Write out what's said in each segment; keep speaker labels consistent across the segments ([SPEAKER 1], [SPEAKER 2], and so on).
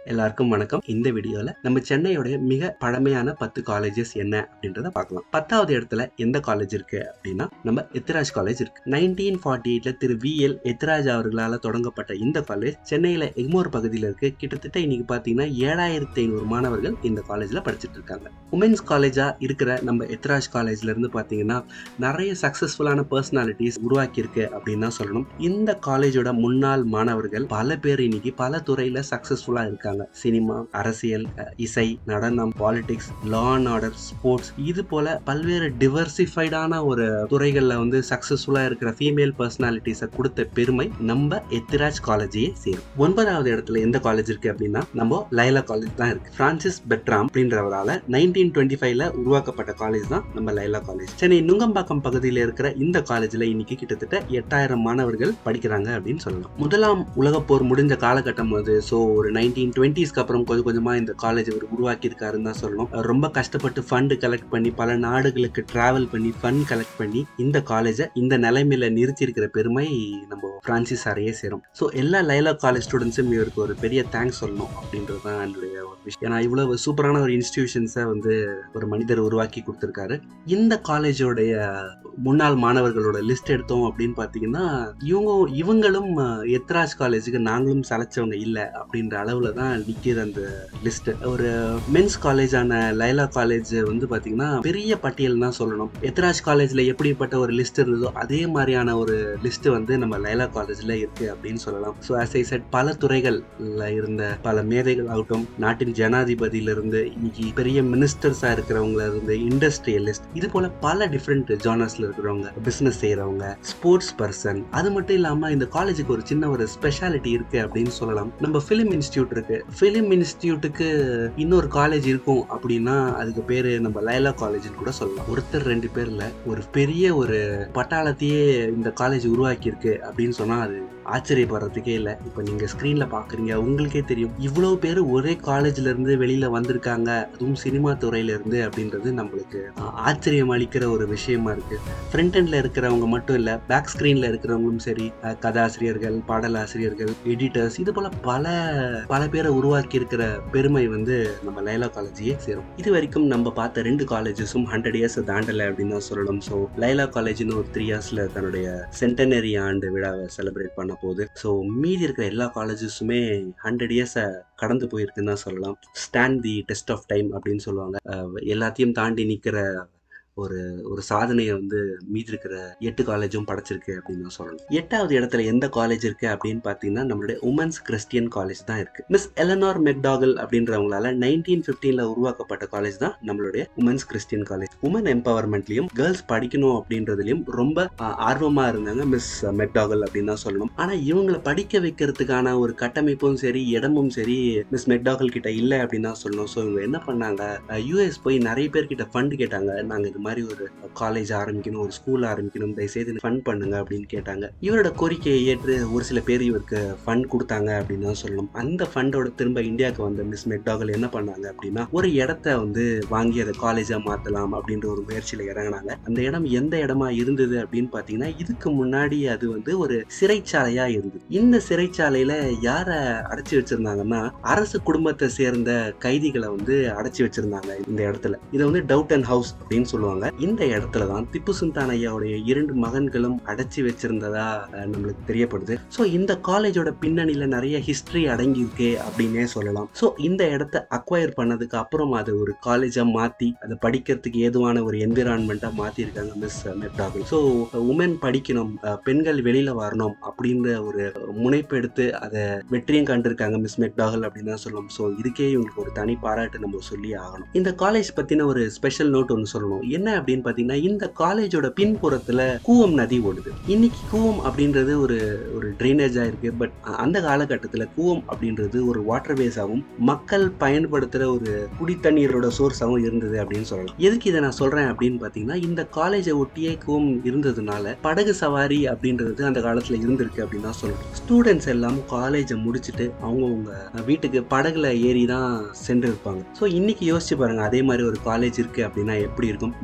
[SPEAKER 1] எல்லாருக்கும் வணக்கம் இந்த வீடியோல நம்ம சென்னையோட மிக பழமையான பத்து காலேஜஸ் என்ன அப்படின்றத பார்க்கலாம் பத்தாவது இடத்துல எந்த காலேஜ் இருக்கு அப்படின்னா நம்ம எத்திராஜ் காலேஜ் இருக்கு நைன்டீன் ஃபார்ட்டி எயிட்ல திரு வி எல் எத்திராஜ் அவர்களால் தொடங்கப்பட்ட இந்த காலேஜ் சென்னையில எக்மோர் பகுதியில் இருக்கு கிட்டத்தட்ட இன்னைக்கு பாத்தீங்கன்னா ஏழாயிரத்தி ஐநூறு மாணவர்கள் இந்த காலேஜ்ல படிச்சுட்டு இருக்காங்க உமன்ஸ் காலேஜா இருக்கிற நம்ம எத்திராஜ் காலேஜ்ல இருந்து பாத்தீங்கன்னா நிறைய சக்சஸ்ஃபுல்லான பர்சனாலிட்டிஸ் உருவாக்கி இருக்கு அப்படின்னு தான் சொல்லணும் இந்த காலேஜோட முன்னாள் மாணவர்கள் பல பேர் இன்னைக்கு பல துறையில சக்சஸ்ஃபுல்லா இருக்காங்க சினிமா அரசியல் அஹ், இசை நடனம் politics law and order sports இது போல பல்வேறு டிவர்சிஃபைடான ஒரு துறைகள்ல வந்து சக்சஸ்ஃபுல்லா இருக்கிற ஃபீமேல் பர்சனாலிட்டிஸை கொடுத்த பெருமை நம்ம எத்திராஜ் காலேஜையே சேரும் ஒன்பதாவது இடத்துல எந்த காலேஜ் இருக்கு அப்படின்னா நம்ம லைலா காலேஜ் தான் இருக்கு பிரான்சிஸ் பெட்ராம் அப்படின்றவரால நைன்டீன் டுவெண்ட்டி ஃபைவ்ல உருவாக்கப்பட்ட காலேஜ் தான் நம்ம லைலா காலேஜ் சென்னை நுங்கம்பாக்கம் பகுதியில் இருக்கிற இந்த காலேஜ்ல இன்னைக்கு கிட்டத்தட்ட எட்டாயிரம் மாணவர்கள் படிக்கிறாங்க அப்படின்னு சொல்லலாம் முதலாம் உலகப் போர் முடிஞ்ச காலகட்டம் அது ஸோ ஒரு நைன்டீன் டுவெண்ட்டிஸ்க்கு அப்புறம் கொஞ்சம் கொஞ்சமா இந்த காலேஜ் அவர் உருவாக்கி இருக்காருன்னு தான் சொல்லணும் அவர் ரொம்ப கஷ்டப்பட்டு ஃபண்டு கலெக்ட் பண்ணி பல நாடுகளுக்கு டிராவல் பண்ணி ஃபண்ட் கலெக்ட் பண்ணி இந்த காலேஜை இந்த நிலைமையில நிறுத்தி இருக்கிற பெருமை நம்ம பிரான்சிஸ் சாரையே சேரும் ஸோ எல்லா லைலா காலேஜ் ஸ்டூடெண்ட்ஸும் இவருக்கு ஒரு பெரிய தேங்க்ஸ் சொல்லணும் அப்படின்றது தான் என்னுடைய ஒரு விஷயம் ஏன்னா இவ்வளவு சூப்பரான ஒரு இன்ஸ்டிடியூஷன்ஸை வந்து ஒரு மனிதர் உருவாக்கி கொடுத்துருக்காரு இந்த காலேஜோடைய முன்னாள் மாணவர்களோட லிஸ்ட் எடுத்தோம் அப்படின்னு பார்த்தீங்கன்னா இவங்க இவங்களும் அஹ், எத்ராஜ் காலேஜுக்கு நாங்களும் சலைச்சவங்க இல்லை அப்படின்ற அளவில் தான் நிற்கிது அந்த லிஸ்ட் ஒரு மென்ஸ் காலேஜான லைலா காலேஜ் வந்து பார்த்தீங்கன்னா பெரிய பட்டியல் தான் சொல்லணும் எத்ராஜ் காலேஜில் எப்படிப்பட்ட ஒரு லிஸ்ட் இருந்ததோ அதே மாதிரியான ஒரு லிஸ்ட் வந்து நம்ம லைலா காலேஜில் இருக்கு அப்படின்னு சொல்லலாம் ஸோ ஆஸ் ஐ செட் பல துறைகள்ல இருந்த பல மேதைகள் ஆகட்டும் நாட்டின் ஜனாதிபதியிலிருந்து இன்னைக்கு பெரிய மினிஸ்டர்ஸாக இருக்கிறவங்கள இருந்து இண்டஸ்ட்ரியலிஸ்ட் இது போல பல டிஃப்ரெண்ட் ஜானர்ஸ்ல இருக்கிறவங்க பிசினஸ் செய்யறவங்க ஸ்போர்ட்ஸ் பர்சன் அது மட்டும் இல்லாம இந்த காலேஜுக்கு ஒரு சின்ன ஒரு ஸ்பெஷாலிட்டி இருக்கு அப்படின்னு சொல்லலாம் நம்ம ஃபிலிம் இன்ஸ்டியூட் இருக்கு ஃபிலிம் இன்ஸ்டியூட்டுக்கு இன்னொரு காலேஜ் இருக்கும் அப்படின்னா அதுக்கு பேரு நம்ம லைலா காலேஜ்னு கூட சொல்லலாம் ஒருத்தர் ரெண்டு பேர்ல ஒரு பெரிய ஒரு பட்டாளத்தையே இந்த காலேஜ் உருவாக்கி இருக்கு அப்படின்னு சொன்னா அது ஆச்சரியப்படுறதுக்கே இல்லை இப்போ நீங்க ஸ்க்ரீன்ல பாக்குறீங்க உங்களுக்கே தெரியும் இவ்வளவு பேர் ஒரே காலேஜ்ல இருந்து வெளியில வந்திருக்காங்க அதுவும் சினிமா துறையில இருந்து அப்படின்றது நம்மளுக்கு ஆ- ஆச்சரியம் அளிக்கிற ஒரு விஷயமா இருக்கு ஃப்ரண்ட் எண்ட்ல இருக்கிறவங்க மட்டும் இல்ல பேக் ஸ்கிரீன்ல இருக்கிறவங்களும் சரி அஹ், கதாசிரியர்கள் பாடலாசிரியர்கள் எடிட்டர்ஸ் இது போல பல பல பேரை உருவாக்கி இருக்கிற பெருமை வந்து நம்ம லைலா காலேஜையே சேரும் இது வரைக்கும் நம்ம பார்த்த ரெண்டு காலேஜஸும் ஹண்ட்ரட் இயர்ஸ் தாண்டலை அப்படின்னு தான் சொல்லணும் ஸோ லைலா காலேஜ்னு ஒரு த்ரீ இயர்ஸ்ல தன்னுடைய சென்டனரி ஆண்டு விழாவை செலிப்ரேட் பண்ண போகுது ஸோ மீதி இருக்கிற எல்லா காலேஜஸுமே ஹண்ட்ரட் இயர்ஸை கடந்து போயிருக்குன்னு தான் சொல்லலாம் stand the test of time அப்படின்னு சொல்லுவாங்க அஹ், எல்லாத்தையும் தாண்டி நிற்கிற ஒரு ஒரு சாதனையை வந்து மீதி இருக்கிற எட்டு காலேஜும் படைச்சிருக்கு அப்படின்னு தான் சொல்லணும் எட்டாவது இடத்துல எந்த காலேஜ் இருக்கு அப்படின்னு பார்த்தீங்கன்னா நம்மளுடைய உமன்ஸ் கிறிஸ்டியன் காலேஜ் தான் இருக்கு மிஸ் எலனார் மெக்டாகல் அப்படின்றவங்களால நைன்டீன் ஃபிஃப்டீன்ல உருவாக்கப்பட்ட காலேஜ் தான் நம்மளுடைய உமன்ஸ் கிறிஸ்டியன் காலேஜ் உமன் எம்பவர்மெண்ட்லயும் கேர்ள்ஸ் படிக்கணும் அப்படின்றதுலயும் ரொம்ப ஆ, ஆர்வமா இருந்தாங்க மிஸ் மெக்டாகல் அப்படின்னு தான் சொல்லணும் ஆனா இவங்களை படிக்க வைக்கிறதுக்கான ஒரு கட்டமைப்பும் சரி இடமும் சரி மிஸ் மெக்டாகல் கிட்ட இல்லை அப்படின்னு தான் சொல்லணும் ஸோ இவங்க என்ன பண்ணாங்க யூஎஸ் போய் நிறைய பேர் கிட்ட ஃபண்ட் கேட்டாங்க நாங்க இது மாதிரி ஒரு காலேஜ் ஆரம்பிக்கணும் ஒரு ஸ்கூல் ஆரம்பிக்கணும் தயவுசெய்து ஃபண்ட் பண்ணுங்க அப்படின்னு கேட்டாங்க இவரோட கோரிக்கையை ஏற்று ஒரு சில பேர் இவருக்கு ஃபண்ட் கொடுத்தாங்க அப்படின்னு தான் சொல்லணும் அந்த ஃபண்டோட திரும்ப இந்தியாவுக்கு வந்த மிஸ் மெக்டாகல் என்ன பண்ணாங்க அப்படின்னா ஒரு இடத்த வந்து வாங்கி அதை காலேஜா மாத்தலாம் அப்படின்ற ஒரு முயற்சியில இறங்கினாங்க அந்த இடம் எந்த இடமா இருந்தது அப்படின்னு பாத்தீங்கன்னா இதுக்கு முன்னாடி அது வந்து ஒரு சிறைச்சாலையா இருந்தது இந்த சிறைச்சாலையில யார அடைச்சி வச்சிருந்தாங்கன்னா அரசு குடும்பத்தை சேர்ந்த கைதிகளை வந்து அடைச்சி வச்சிருந்தாங்க இந்த இடத்துல இதை வந்து டவுட்டன் ஹவுஸ் அப்படின்னு சொல்லுவாங்க இந்த இடத்துல தான் திப்பு சுல்தான் ஐயாவுடைய இரண்டு மகன்களும் அடைச்சி வச்சிருந்ததா அஹ், நம்மளுக்கு தெரியப்படுது ஸோ இந்த காலேஜோட பின்னணியில நிறைய ஹிஸ்டரி அடங்கி இருக்கே அப்படின்னே சொல்லலாம் ஸோ இந்த இடத்த அக்வயர் பண்ணதுக்கு அப்புறம் அதை ஒரு காலேஜா மாத்தி அதை படிக்கிறதுக்கு ஏதுவான ஒரு என்விரான்மெண்ட்டா மாத்தி இருக்காங்க மிஸ் மெக்டாகல் ஸோ உமன் படிக்கணும் அஹ், பெண்கள் வெளியில வரணும் அப்படின்ற ஒரு முனைப்பு எடுத்து அதை வெற்றியும் கண்டிருக்காங்க மிஸ் மெக்டாகல் அப்படின்னு தான் சொல்லணும் ஸோ இதுக்கே இவங்களுக்கு ஒரு தனி பாராட்டு நம்ம சொல்லி ஆகணும் இந்த காலேஜ் பத்தின ஒரு ஸ்பெஷல் நோட் ஒன்று சொல்லணும் என்ன அப்படின்னு பார்த்தீங்கன்னா இந்த காலேஜோட பின்புறத்துல கூவம் நதி ஓடுது இன்னைக்கு கூவம் அப்படின்றது ஒரு ஒரு ட்ரைனேஜா இருக்கு பட் அந்த காலகட்டத்தில் கூவம் அப்படின்றது ஒரு வாட்டர் பேஸாகவும் மக்கள் பயன்படுத்துகிற ஒரு குடித்தண்ணீரோட சோர்ஸாகவும் இருந்தது அப்படின்னு சொல்லலாம் எதுக்கு இதை நான் சொல்றேன் அப்படின்னு பார்த்தீங்கன்னா இந்த காலேஜை ஒட்டியே கூவம் இருந்ததுனால படகு சவாரி அப்படின்றது அந்த காலத்தில் இருந்திருக்கு அப்படின்னு தான் சொல்லணும் ஸ்டூடெண்ட்ஸ் எல்லாம் காலேஜை முடிச்சுட்டு அவங்கவுங்க வீட்டுக்கு படகுல ஏறி தான் சென்று இருப்பாங்க ஸோ இன்னைக்கு யோசிச்சு பாருங்க அதே மாதிரி ஒரு காலேஜ் இருக்கு அப்படின்னா எப்படி இருக்கும்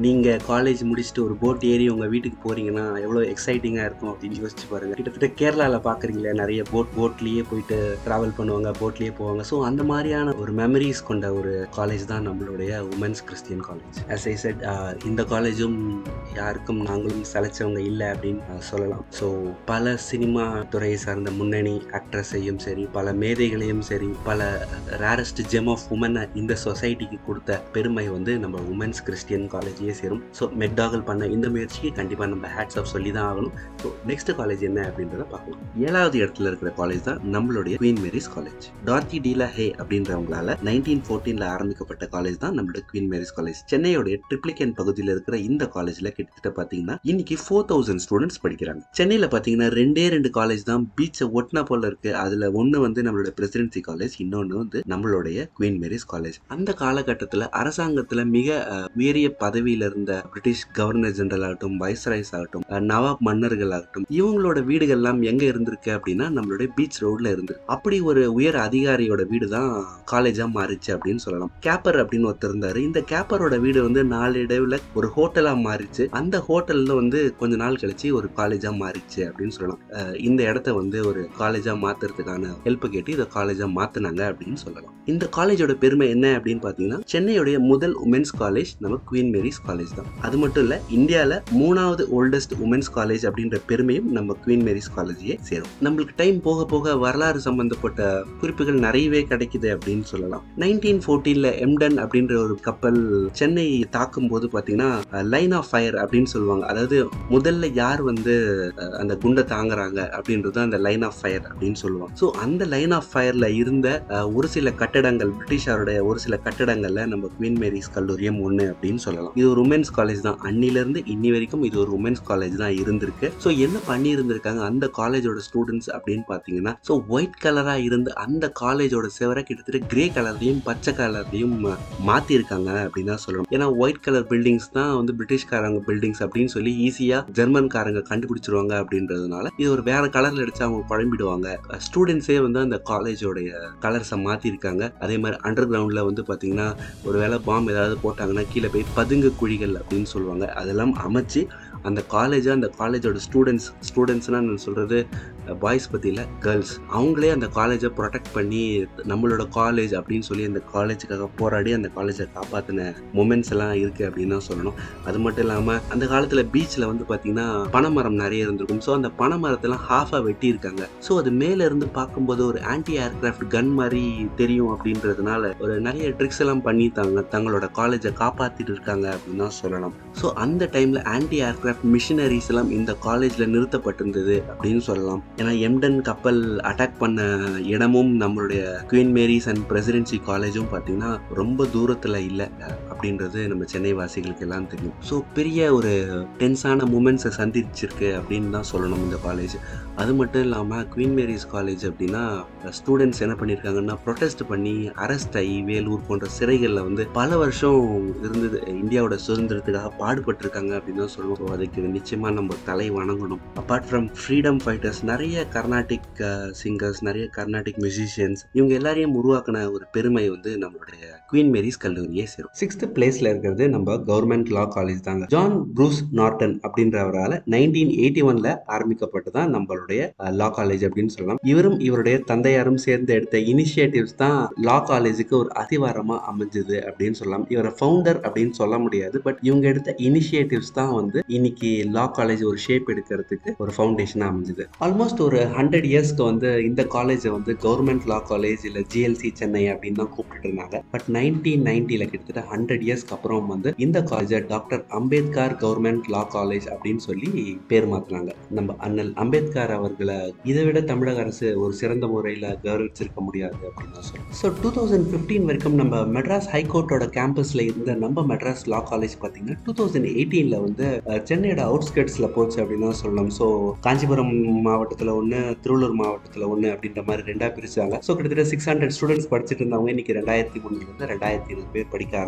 [SPEAKER 1] நீங்கள் காலேஜ் முடிச்சுட்டு ஒரு போட் ஏறி உங்கள் வீட்டுக்கு போகிறீங்கன்னா எவ்வளோ எக்ஸைட்டிங்காக இருக்கும் அப்படின்னு யோசிச்சு பாருங்கள் கிட்டத்தட்ட கேரளாவில் பார்க்குறீங்களே நிறைய போட் போட்லேயே போயிட்டு ட்ராவல் பண்ணுவாங்க போட்லேயே போவாங்க ஸோ அந்த மாதிரியான ஒரு மெமரிஸ் கொண்ட ஒரு காலேஜ் தான் நம்மளுடைய women's Christian college as I said இந்த காலேஜும் யாருக்கும் நாங்களும் சலைச்சவங்க இல்லை அப்படின்னு ஆஹ், சொல்லலாம் ஸோ பல சினிமா துறையை சார்ந்த முன்னணி ஆக்ட்ரஸையும் சரி பல மேதைகளையும் சரி பல ரேரஸ்ட் ஜெம் ஆஃப் உமனை இந்த சொசைட்டிக்கு கொடுத்த பெருமை வந்து நம்ம உமன்ஸ் கிறிஸ்டியன் காலேஜையே சேரும் ஸோ மெக்டாகல் பண்ண இந்த முயற்சிக்கு கண்டிப்பாக நம்ம ஹேட்ஸ் ஆஃப் சொல்லி தான் ஆகணும் ஸோ நெக்ஸ்ட் காலேஜ் என்ன அப்படின்றத பார்க்கலாம் ஏழாவது இடத்துல இருக்கிற காலேஜ் தான் நம்மளுடைய Queen Mary's college Dorothy de la Hey அப்படின்றவங்களால நைன்டீன் ஃபோர்டீனில் ஆரம்பிக்கப்பட்ட காலேஜ் தான் நம்மளோட குவீன் மேரிஸ் காலேஜ் சென்னையோடைய ட்ரிப்ளிகேன் பகுதியில் இருக்கிற இந்த காலேஜில் கிட்டத்தட்ட பார்த்தீங்கன்னா இன்னைக்கு ஃபோர் தௌசண்ட் ஸ்டூடெண்ட்ஸ் படிக்கிறாங்க சென்னையில் பார்த்தீங்கன்னா ரெண்டே ரெண்டு காலேஜ் தான் பீச்சை ஒட்டினா போல இருக்கு அதில் ஒன்று வந்து நம்மளோட பிரசிடென்சி காலேஜ் இன்னொன்று வந்து நம்மளுடைய குவீன் மேரிஸ் காலேஜ் அந்த காலகட்டத்தில் அரசாங்கத்தில் மிக அஹ், உயரிய பதவியில் இருந்த பிரிட்டிஷ் கவர்னர் ஜெனரல் ஆகட்டும் வைஸ்ராய்ஸ் ஆகட்டும் அஹ், நவாப் மன்னர்கள் ஆகட்டும் இவங்களோட வீடுகள்லாம் எங்கே இருந்திருக்கு அப்படின்னா நம்மளுடைய பீச் ரோட்ல இருந்து அப்படி ஒரு உயர் அதிகாரியோட வீடு தான் காலேஜாக மாறிச்சு அப்படின்னு சொல்லலாம் கேப்பர் அப்படின்னு ஒருத்தர் இருந்தாரு இந்த கேப்பரோட வீடு வந்து நாளடைவில் ஒரு ஹோட்டலாக மாறிச்சு அந்த ஹோட்டலில் வந்து கொஞ்ச நாள் கழிச்சு ஒரு காலேஜாக மாறிச்சு அப்படின்னு சொல்லலாம் அஹ் இந்த இடத்த வந்து ஒரு காலேஜாக மாத்துறதுக்கான ஹெல்ப் கேட்டு இதை காலேஜாக மாற்றினாங்க அப்படின்னு சொல்லலாம் இந்த காலேஜோட பெருமை என்ன அப்படின்னு பார்த்தீங்கன்னா சென்னையுடைய முதல் உமன்ஸ் காலேஜ் நம்ம குவீன் மேரிஸ் காலேஜ் தான் அது மட்டும் இல்லை இந்தியாவில் மூணாவது ஓல்டஸ்ட் உமன்ஸ் காலேஜ் அப்படின்ற பெருமையும் நம்ம குவீன் மேரிஸ் காலேஜையே சேரும் நம்மளுக்கு டைம் போக போக வரலாறு சம்பந்தப்பட்ட குறிப்புகள் நிறையவே கிடைக்குது அப்படின்னு சொல்லலாம் நைன்டீன் ஃபோர்டீனில் எம்டன் அப்படின்ற ஒரு கப்பல் சென்னை தாக்கும் போது பார்த்தீங்கன்னா லைன் ஆஃப் ஃபயர் அப்படின்னு சொல்லுவாங்க அதாவது முதல்ல யார் வந்து அஹ், அந்த குண்டை தாங்குறாங்க அப்படின்றது அந்த லைன் ஆஃப் ஃபயர் அப்படின்னு சொல்லுவாங்க ஸோ அந்த லைன் ஆஃப் ஃபயர்ல இருந்த அஹ், ஒரு சில கட்டடங்கள் பிரிட்டிஷாருடைய ஒரு சில கட்டடங்கள்ல நம்ம குவீன் மேரிஸ் கல்லூரியும் ஒன்று அப்படின்னு சொல்லலாம் இது ஒரு உமன்ஸ் காலேஜ் தான் அன்னிலிருந்து இன்னி வரைக்கும் இது ஒரு உமன்ஸ் காலேஜ் தான் இருந்திருக்கு ஸோ என்ன பண்ணி இருந்திருக்காங்க அந்த காலேஜோட ஸ்டூடெண்ட்ஸ் அப்படின்னு பார்த்தீங்கன்னா ஸோ ஒயிட் கலரா இருந்து அந்த காலேஜோட செவரை கிட்டத்தட்ட கிரே கலர்லையும் பச்சை கலர்லையும் மாத்திருக்காங்க அப்படின்னு தான் சொல்லணும் ஏன்னா ஒயிட் கலர் பில்டிங்ஸ் தான் வந்து பிரிட்டிஷ்காரங்க பில்டிங்ஸ் அப்படின்னு சொல்லி ஈஸியா ஜெர்மன்காரங்க கண்டுபிடிச்சிருவாங்க அப்படின்றதுனால இது ஒரு வேற கலர்ல அடிச்சு அவங்க குழம்பிடுவாங்க ஸ்டூடெண்ட்ஸே வந்து அந்த காலேஜோடைய கலர்ஸை மாத்திருக்காங்க அதே மாதிரி அண்டர் கிரவுண்ட்ல வந்து பாத்தீங்கன்னா ஒரு வேளை பாம்பு ஏதாவது போட்டாங்கன்னா கீழே போய் பதுங்கு குழிகள் அப்படின்னு சொல்லுவாங்க அதெல்லாம் அமைச்சு அந்த காலேஜை அந்த காலேஜோட ஸ்டூடெண்ட்ஸ் ஸ்டூடெண்ட்ஸ்னால் நான் சொல்கிறது பாய்ஸ் பற்றி இல்லை கேர்ள்ஸ் அவங்களே அந்த காலேஜை ப்ரொடெக்ட் பண்ணி நம்மளோட காலேஜ் அப்படின்னு சொல்லி அந்த காலேஜுக்காக போராடி அந்த காலேஜை காப்பாற்றின மூமெண்ட்ஸ் எல்லாம் இருக்குது அப்படின்னு தான் சொல்லணும் அது மட்டும் இல்லாமல் அந்த காலத்தில் பீச்சில் வந்து பார்த்திங்கன்னா பனைமரம் நிறைய இருந்திருக்கும் ஸோ அந்த பனைமரத்தெல்லாம் ஹாஃபாக வெட்டியிருக்காங்க ஸோ அது மேலே இருந்து பார்க்கும்போது ஒரு ஆன்டி ஏர்கிராஃப்ட் கன் மாதிரி தெரியும் அப்படின்றதுனால ஒரு நிறைய ட்ரிக்ஸ் எல்லாம் பண்ணி தாங்க தங்களோட காலேஜை காப்பாற்றிட்டு இருக்காங்க அப்படின்னு தான் சொல்லலாம் ஸோ அந்த டைமில் ஆன்டி ஏர்கிராஃப்ட் மிஷினரிஸ் எல்லாம் இந்த காலேஜில் நிறுத்தப்பட்டிருந்தது அப்படின்னு சொல்லலாம் ஏன்னா எம்டன் கப்பல் அட்டாக் பண்ண இடமும் நம்மளுடைய குவீன் மேரிஸ் அண்ட் பிரசிடென்சி காலேஜும் பார்த்தீங்கன்னா ரொம்ப தூரத்தில் இல்லை அப்படின்றது நம்ம சென்னை வாசிகளுக்கு எல்லாம் தெரியும் ஸோ பெரிய ஒரு டென்ஸான மூமெண்ட்ஸை சந்திச்சிருக்கு அப்படின்னு தான் சொல்லணும் இந்த காலேஜ் அது மட்டும் இல்லாமல் குவீன் மேரிஸ் காலேஜ் அப்படின்னா ஸ்டூடெண்ட்ஸ் என்ன பண்ணியிருக்காங்கன்னா ப்ரொட்டஸ்ட் பண்ணி அரெஸ்ட் ஆகி வேலூர் போன்ற சிறைகளில் வந்து பல வருஷம் இருந்தது இந்தியாவோட சுதந்திரத்துக்காக பாடுபட்டிருக்காங்க அப்படின்னு தான் சொல்லுவோம் அதுக்கு நிச்சயமாக நம்ம தலை வணங்கணும் அப்பார்ட் ஃப்ரம் ஃப்ரீடம் ஃபைட்டர்ஸ் நிறைய கர்நாடிக் சிங்கர்ஸ் நிறைய கர்நாடிக் மியூசிஷியன்ஸ் இவங்க எல்லாரையும் உருவாக்கின ஒரு பெருமை வந்து நம்மளுடைய குவீன் மேரிஸ் கல்லூரியே சேரும் சிக்ஸ்த் பிளேஸ்ல இருக்கிறது நம்ம கவர்மெண்ட் லா காலேஜ் தாங்க ஜான் ப்ரூஸ் நார்டன் அப்படின்றவரால நைன்டீன் எயிட்டி ஒன்ல ஆரம்பிக்கப்பட்டு தான் நம்மளுடைய லா காலேஜ் அப்படின்னு சொல்லலாம் இவரும் இவருடைய தந்தையாரும் சேர்ந்து எடுத்த இனிஷியேட்டிவ்ஸ் தான் லா காலேஜுக்கு ஒரு அதிவாரமா அமைஞ்சது அப்படின்னு சொல்லலாம் இவரை ஃபவுண்டர் அப்படின்னு சொல்ல முடியாது பட் இவங்க எடுத்த இனிஷியேட்டிவ்ஸ் தான் வந்து இன்னைக்கு லா காலேஜ் ஒரு ஷேப் எடுக்கிறதுக்கு ஒரு ஃபவுண்டேஷனா அமைஞ்சது ஆல்மோஸ்ட் ஒரு ஹண்ட்ரட் இயர்ஸ்க்கு வந்து இந்த காலேஜை வந்து கவர்மெண்ட் லா காலேஜ் இல்ல ஜிஎல்சி சென்னை அப்படின்னு தான் கூப்பிட்டு இருந்தாங்க பட் நைன்டீன் நைன்டில கிட்டத்தட்ட ஹண்ட்ரட் இயர்ஸ்க்கு அப்புறம் வந்து இந்த காலேஜை doctor Ambedkar government law college அப்படின்னு சொல்லி பேர் மாத்தினாங்க நம்ம அண்ணல் அம்பேத்கர் அவர்களை இதை விட தமிழக அரசு ஒரு சிறந்த முறையில் கௌரவிச்சிருக்க முடியாது அப்படின்னு தான் சொல்லுவோம் ஸோ டூ தௌசண்ட் ஃபிஃப்டீன் வரைக்கும் நம்ம மெட்ராஸ் ஹைகோர்ட்டோட கேம்பஸில் இருந்த நம்ம மெட்ராஸ் லா காலேஜ் பார்த்தீங்கன்னா டூ தௌசண்ட் எயிட்டீனில் வந்து அஹ், சென்னையோட அவுட்ஸ்கட்ஸில் போச்சு அப்படின்னு தான் சொல்லலாம் ஸோ காஞ்சிபுரம் மாவட்டத்தில் ஒன்று திருவள்ளூர் மாவட்டத்தில் ஒன்று அப்படின்ற மாதிரி ரெண்டாக பிரிச்சாங்க ஸோ கிட்டத்தட்ட சிக்ஸ் ஹண்ட்ரட் ஸ்டூடெண்ட்ஸ் படிச்சுட்டு இருந்தவங்க இன்னைக்கு ரெண்டாயிரத்தி முந்நூறுலேருந்து ரெண்டாயிரத்தி இருபது பேர் படிக்க ஆரம்பிச்சாங்க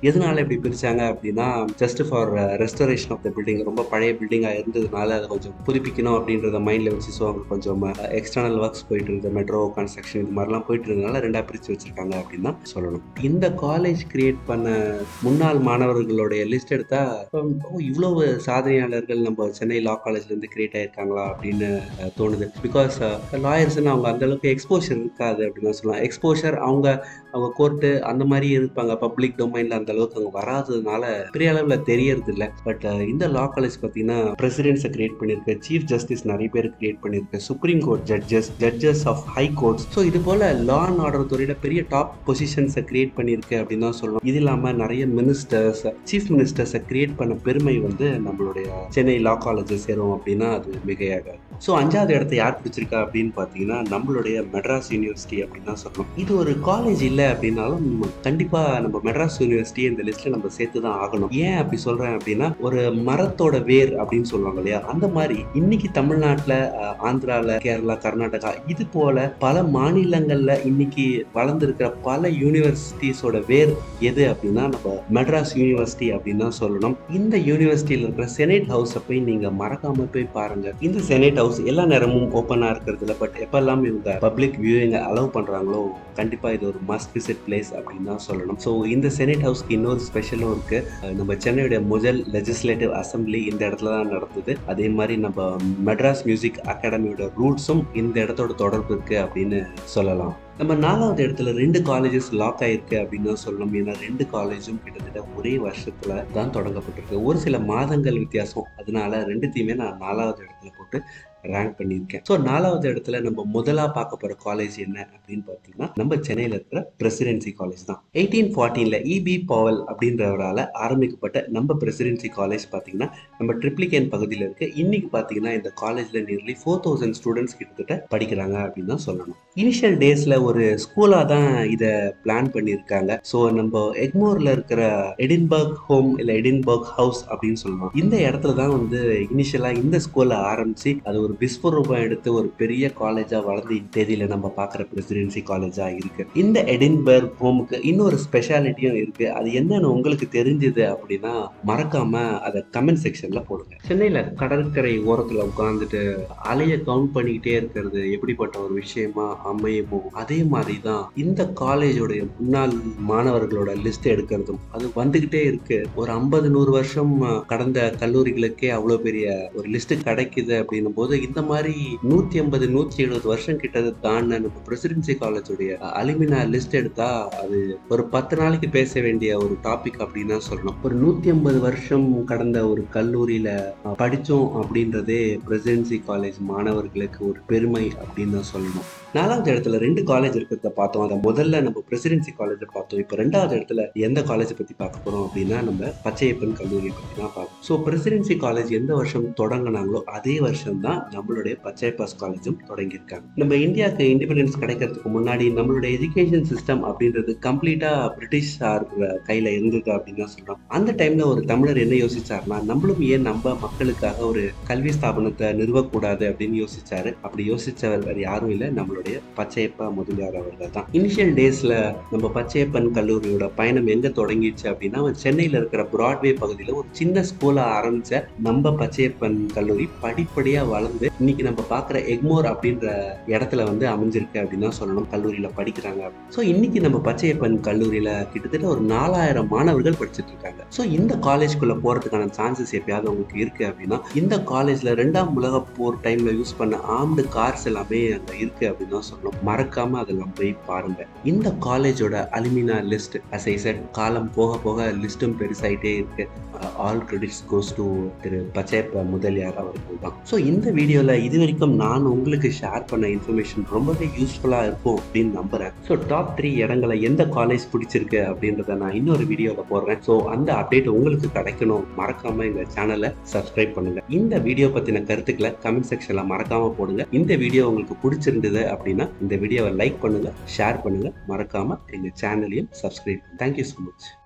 [SPEAKER 1] எதனால இப்படி பிரிச்சாங்க அப்படின்னா just for restoration of the building ரொம்ப பழைய பில்டிங்காக இருந்ததுனால அதை கொஞ்சம் புதுப்பிக்கணும் அப்படின்றத மைண்டில் வச்சு ஸோ அங்கே கொஞ்சம் எக்ஸ்டர்னல் ஒர்க்ஸ் போயிட்டு இருந்தது மெட்ரோ கன்ஸ்ட்ரக்ஷன் இது மாதிரிலாம் போயிட்டு இருந்ததுனால ரெண்டாக பிரித்து வச்சிருக்காங்க அப்படின்னு தான் சொல்லணும் இந்த காலேஜ் கிரியேட் பண்ண முன்னாள் மாணவர்களுடைய லிஸ்ட் எடுத்தா ஓ இவ்வளவு சாதனையாளர்கள் நம்ம சென்னை லா காலேஜ்லேருந்து கிரியேட் ஆயிருக்காங்களா அப்படின்னு அஹ், தோணுது பிகாஸ் லாயர்ஸ்னு அவங்க அந்த அளவுக்கு எக்ஸ்போஷர் இருக்காது அப்படின்னு தான் சொல்லலாம் எக்ஸ்போஷர் அவங்க அவங்க கோர்ட்டு அந்த மாதிரி இருப்பாங்க பப்ளிக் டொமைனில் அந்த அளவுக்கு அவங்க வராததுனால பெரிய அளவில் தெரியறது இல்லை பட் இந்த லா காலேஜ் பார்த்தீங்கன்னா பிரசிடென்ட்ஸை கிரியேட் பண்ணியிருக்கு சீஃப் ஜஸ்டிஸ் நிறைய பேர் கிரியேட் பண்ணியிருக்கு supreme court judges judges of high courts so இது போல லா அண்ட் ஆர்டர் துறையில பெரிய டாப் பொசிஷன்ஸை கிரியேட் பண்ணியிருக்கு அப்படின்னு தான் சொல்லணும் இது இல்லாமல் நிறைய மினிஸ்டர்ஸ் சீஃப் மினிஸ்டர்ஸை கிரியேட் பண்ண பெருமை வந்து நம்மளுடைய சென்னை லா காலேஜஸ் சேரும் அப்படின்னா அது மிகையாகாது ஸோ அஞ்சாவது இடத்த யார் பிடிச்சிருக்கா அப்படின்னு பார்த்தீங்கன்னா நம்மளுடைய மெட்ராஸ் யூனிவர்சிட்டி அப்படின்னு தான் சொல்லணும் இது ஒரு காலேஜ் இல்லை அப்படின்னாலும் கண்டிப்பாக நம்ம மெட்ராஸ் யூனிவர்சிட்டி இந்த லிஸ்ட்டில் நம்ம சேர்த்து தான் ஆகணும் ஏன் அப்படி சொல்கிறேன் அப்படின்னா ஒரு மரத்தோட வேர் அப்படின்னு சொல்லுவாங்க இல்லையா அந்த மாதிரி இன்னைக்கு தமிழ்நாட்டில் ஆந்திராவில் கேரளா கர்நாடகா இது போல பல மாநிலங்களில் இன்னைக்கு வளர்ந்துருக்கிற பல யூனிவர்சிட்டிஸோட வேர் எது அப்படின்னா நம்ம மெட்ராஸ் யூனிவர்சிட்டி அப்படின்னு தான் சொல்லணும் இந்த யூனிவர்சிட்டியில் இருக்கிற செனேட் ஹவுஸை போய் நீங்கள் மறக்காம போய் பாருங்க இந்த செனேட் ஹவுஸ் எல்லா நேரமும் ஓப்பனாக இருக்கிறது இல்லை பட் எப்பெல்லாம் இவங்க பப்ளிக் வியூவிங் அலோவ் பண்ணுறாங்களோ கண்டிப்பாக இது ஒரு மஸ்ட் விசிட் பிளேஸ் அப்படின்னு தான் சொல்லணும் ஸோ இந்த செனேட் ஹவுஸ்க்கு இன்னொரு ஸ்பெஷலும் இருக்கு அஹ் நம்ம சென்னையுடைய முதல் லெஜிஸ்லேட்டிவ் அசம்பிளி இந்த இடத்துல தான் நடந்தது அதே மாதிரி நம்ம மெட்ராஸ் மியூசிக் அகாடமியோட ரூட்ஸும் இந்த இடத்தோட தொடர்பு இருக்கு அப்படின்னு சொல்லலாம் நம்ம நாலாவது இடத்துல ரெண்டு காலேஜஸ் லாக் ஆயிருக்கு அப்படின்னு தான் சொல்லணும் ஏன்னா ரெண்டு காலேஜும் கிட்டத்தட்ட ஒரே வருஷத்துல தான் தொடங்கப்பட்டிருக்கு ஒரு சில மாதங்கள் வித்தியாசம் அதனால ரெண்டுத்தையுமே நான் நாலாவது இடத்துல போட்டு ரேங்க் பண்ணியிருக்கேன் ஸோ நாலாவது இடத்துல நம்ம முதலா பார்க்க போற காலேஜ் என்ன அப்படின்னு பார்த்தீங்கன்னா நம்ம சென்னையில் இருக்கிற பிரசிடென்சி காலேஜ் தான் எயிட்டீன் ஃபார்ட்டீன்ல இபி பாவல் அப்படின்றவரால் ஆரம்பிக்கப்பட்ட நம்ம பிரசிடென்சி காலேஜ் பார்த்தீங்கன்னா நம்ம ட்ரிப்ளிகேன் பகுதியில் இருக்கு இன்னைக்கு பார்த்தீங்கன்னா இந்த காலேஜ்ல நியர்லி ஃபோர் தௌசண்ட் ஸ்டூடெண்ட்ஸ் கிட்டத்தட்ட படிக்கிறாங்க அப்படின்னு தான் சொல்லணும் இனிஷியல் டேஸ்ல ஒரு ஸ்கூலா தான் இதை பிளான் பண்ணியிருக்காங்க ஸோ நம்ம எக்மோர்ல இருக்கிற எடின்பர்க் ஹோம் இல்ல எடின்பர்க் ஹவுஸ் அப்படின்னு சொல்லுவோம் இந்த இடத்துல தான் வந்து இனிஷியலா இந்த ஸ்கூல்ல ஆரம்பிச்சு அது ஒரு விஸ்வரூபம் எடுத்து ஒரு பெரிய காலேஜா வளர்ந்து தேதியில நம்ம பார்க்குற பிரசிடென்சி காலேஜா இருக்கு இந்த எடின்பர்க் ஹோமுக்கு இன்னொரு ஸ்பெஷாலிட்டியும் இருக்கு அது என்னன்னு உங்களுக்கு தெரிஞ்சது அப்படின்னா மறக்காம அதை கமெண்ட் செக்ஷன்ல போடுங்க சென்னையில கடற்கரை ஓரத்துல உட்காந்துட்டு அலைய கவுண்ட் பண்ணிக்கிட்டே இருக்கிறது எப்படிப்பட்ட ஒரு விஷயமா அமையுமோ அதே மாதிரி தான் இந்த காலேஜோடைய முன்னாள் மாணவர்களோட லிஸ்ட் எடுக்கிறதும் அது வந்துகிட்டே இருக்கு ஒரு ஐம்பது நூறு வருஷம் கடந்த கல்லூரிகளுக்கே அவ்வளோ பெரிய ஒரு லிஸ்ட் கிடைக்குது அப்படின்னும் போது இந்த மாதிரி நூத்தி ஐம்பது நூத்தி எழுபது வருஷம் கிட்ட தாண்டின நம்ம பிரசிடென்சி காலேஜுடைய அலுமினா லிஸ்ட் எடுத்தா அது ஒரு பத்து நாளைக்கு பேச வேண்டிய ஒரு டாபிக் அப்படின்னு தான் சொல்லணும் ஒரு நூத்தி ஐம்பது வருஷம் கடந்த ஒரு கல்லூரியில அஹ், படிச்சோம் அப்படின்றதே பிரசிடென்சி காலேஜ் மாணவர்களுக்கு ஒரு பெருமை அப்படின்னு தான் சொல்லணும் நாலாவது இடத்துல ரெண்டு காலேஜ் இருக்கிறத பார்த்தோம் அதை முதல்ல நம்ம பிரசிடென்சி காலேஜை பார்த்தோம் இப்போ ரெண்டாவது இடத்துல எந்த காலேஜை பத்தி பார்க்க போறோம் அப்படின்னா நம்ம பச்சையப்பன் கல்லூரியை பத்தி தான் பார்க்கணும் ஸோ பிரசிடென்சி காலேஜ் எந்த வருஷம் தொடங்கினாங்களோ அதே வருஷம் தான் நம்மளுடைய பச்சையப்பாஸ் காலேஜும் தொடங்கியிருக்காங்க நம்ம இந்தியாவுக்கு இண்டிபெண்டன்ஸ் கிடைக்கிறதுக்கு முன்னாடி நம்மளுடைய எஜுகேஷன் சிஸ்டம் அப்படின்றது கம்ப்ளீட்டா பிரிட்டிஷார் கையில இருந்தது அப்படின்னு தான் சொல்றோம் அந்த டைம்ல ஒரு தமிழர் என்ன யோசிச்சாருன்னா நம்மளும் ஏன் நம்ம மக்களுக்காக ஒரு கல்வி ஸ்தாபனத்தை நிறுவக்கூடாது அப்படின்னு யோசிச்சாரு அப்படி யோசிச்சவர் வேற யாரும் இல்லை நம்மளுடைய பச்சையப்பா முதலியார் அவர்கள் தான் இனிஷியல் டேஸ்ல நம்ம பச்சையப்பன் கல்லூரியோட பயணம் எங்க தொடங்கிடுச்சு அப்படின்னா சென்னையில இருக்கிற பிராட்வே பகுதியில ஒரு சின்ன ஸ்கூலா ஆரம்பிச்ச நம்ம பச்சையப்பன் கல்லூரி படிப்படியா வளர்ந்து இன்னைக்கு நம்ம பார்க்குற எக்மோர் அப்படின்ற இடத்துல வந்து அமைஞ்சிருக்கு அப்படின்னு தான் சொல்லணும் கல்லூரியில படிக்கிறாங்க ஸோ இன்னைக்கு நம்ம பச்சையப்பன் கல்லூரியில கிட்டத்தட்ட ஒரு நாலாயிரம் மாணவர்கள் படிச்சுட்டு இருக்காங்க ஸோ இந்த காலேஜ்குள்ள போறதுக்கான சான்சஸ் எப்பயாவது உங்களுக்கு இருக்கு அப்படின்னா இந்த காலேஜ்ல ரெண்டாம் உலக போர் டைம்ல யூஸ் பண்ண ஆர்ம்டு கார்ஸ் எல்லாமே அங்க இருக்கு அப்படின்னு தான் சொல்லணும் மறக்காம அதெல்லாம் போய் பாருங்க இந்த காலேஜோட alumni list as I said காலம் போக போக லிஸ்ட்டும் பெருசாயிட்டே இருக்கு all credits goes to Thiru Pachaiyappa Mudaliar அவர்கள் தான் ஸோ இந்த வீடியோவில் இது வரைக்கும் நான் உங்களுக்கு ஷேர் பண்ண இன்ஃபர்மேஷன் ரொம்பவே யூஸ்ஃபுல்லாக இருக்கும் அப்படின்னு நம்புறேன் ஸோ டாப் த்ரீ இடங்களை எந்த காலேஜ் பிடிச்சிருக்கு அப்படின்றத நான் இன்னொரு வீடியோவில் போடுறேன் ஸோ அந்த அப்டேட் உங்களுக்கு கிடைக்கணும் மறக்காம எங்கள் சேனலை சப்ஸ்கிரைப் பண்ணுங்க இந்த வீடியோ பற்றின கருத்துக்களை கமெண்ட் செக்ஷனில் மறக்காம போடுங்க இந்த வீடியோ உங்களுக்கு பிடிச்சிருந்தது அப்படின்னா இந்த வீடியோவை லைக் பண்ணுங்க ஷேர் பண்ணுங்க மறக்காம எங்கள் சேனலையும் சப்ஸ்கிரைப் தேங்க்யூ ஸோ மச்